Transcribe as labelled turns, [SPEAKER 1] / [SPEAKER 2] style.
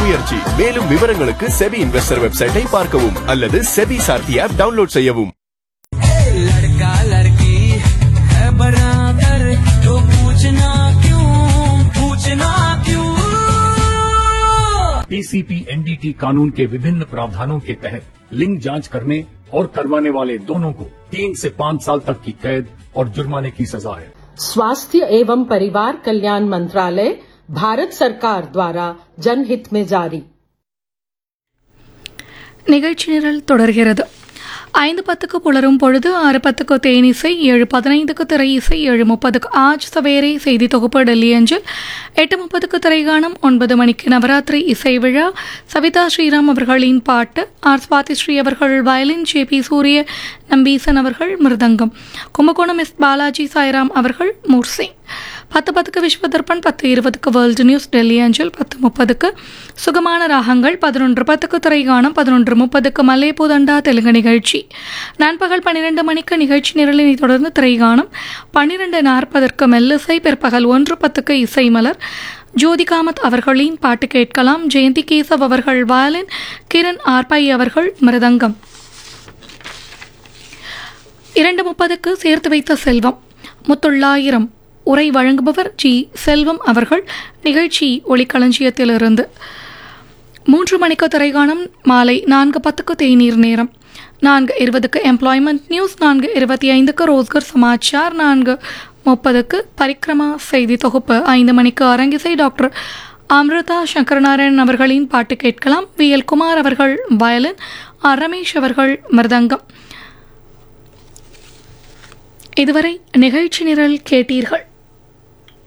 [SPEAKER 1] முயற்சி மேலும் விவரங்களுக்கு செபி இன்வெஸ்டர் வெப்சைட்டை பார்க்கவும் அல்லது செபி சார்த்தி ஆப் டவுன்லோட் செய்யவும்
[SPEAKER 2] लड़का लड़की है बराबर तो पूछना क्यों पूछना क्यों
[SPEAKER 3] पीसीपी एनडीटी कानून के विभिन्न प्रावधानों के तहत लिंग जांच करने और करवाने वाले दोनों को तीन से पाँच साल तक की कैद और जुर्माने की सजा है
[SPEAKER 4] स्वास्थ्य एवं परिवार कल्याण मंत्रालय भारत सरकार द्वारा जनहित में जारी
[SPEAKER 5] நிகழ்ச்சி நிரல் தொடர்கிறது ஐந்து பத்துக்கு புலரும் பொழுது ஆறு பத்துக்கு தேனிசை ஏழு பதினைந்துக்கு திரை இசை ஏழு முப்பதுக்கு ஆஜ் சவேரை செய்தி தொகுப்பு டெல்லி அஞ்சல் எட்டு முப்பதுக்கு திரைகாணம் ஒன்பது மணிக்கு நவராத்திரி இசை விழா சவிதா ஸ்ரீராம் அவர்களின் பாட்டு ஆர் சுவாதி ஸ்ரீ அவர்கள் violin J P Surya Nambeesan அவர்கள் மிருதங்கம் கும்பகோணம் எஸ் பாலாஜி சாய்ராம் அவர்கள் மூர்சிங் பத்து பத்துக்கு விஸ்வதர்பன் பத்து இருபதுக்கு வேர்ல்டு நியூஸ் டெல்லி அஞ்சல் பத்து முப்பதுக்கு சுகமான ராகங்கள் பதினொன்று பத்துக்கு திரைகாணம் பதினொன்று முப்பதுக்கு மல்லேபூதண்டா தெலுங்கு நிகழ்ச்சி நண்பகல் பன்னிரெண்டு மணிக்கு நிகழ்ச்சி நிரலினை தொடர்ந்து திரைகாணம் பன்னிரெண்டு நாற்பதற்கு மெல்லிசை பிற்பகல் ஒன்று பத்துக்கு இசை மலர் ஜோதி காமத் அவர்களின் பாட்டு கேட்கலாம் ஜெயந்தி கேசவ் அவர்கள் வயலின் கிரண் ஆர்பை அவர்கள் மிருதங்கம் இரண்டு முப்பதுக்கு சேர்த்து வைத்த செல்வம் முத்தொள்ளாயிரம் உரை வழங்குபவர் ஜி செல்வம் அவர்கள் நிகழ்ச்சி ஒளிக்களஞ்சியத்திலிருந்து மூன்று மணிக்கு திரைகாணம் மாலை நான்கு பத்துக்கு தேநீர் நேரம் நான்கு இருபதுக்கு எம்ப்ளாய்மெண்ட் நியூஸ் நான்கு இருபத்தி ஐந்துக்கு ரோஸ்கர் சமாச்சார் நான்கு முப்பதுக்கு பரிக்ரமா செய்தி தொகுப்பு ஐந்து மணிக்கு அரங்கிசை டாக்டர் அமிர்தா சங்கரநாராயணன் அவர்களின் பாட்டு கேட்கலாம் வி எல் குமார் அவர்கள் வயலின் ஆர் ரமேஷ் அவர்கள் மிருதங்கம் இதுவரை நிகழ்ச்சி நிரல் கேட்டீர்கள்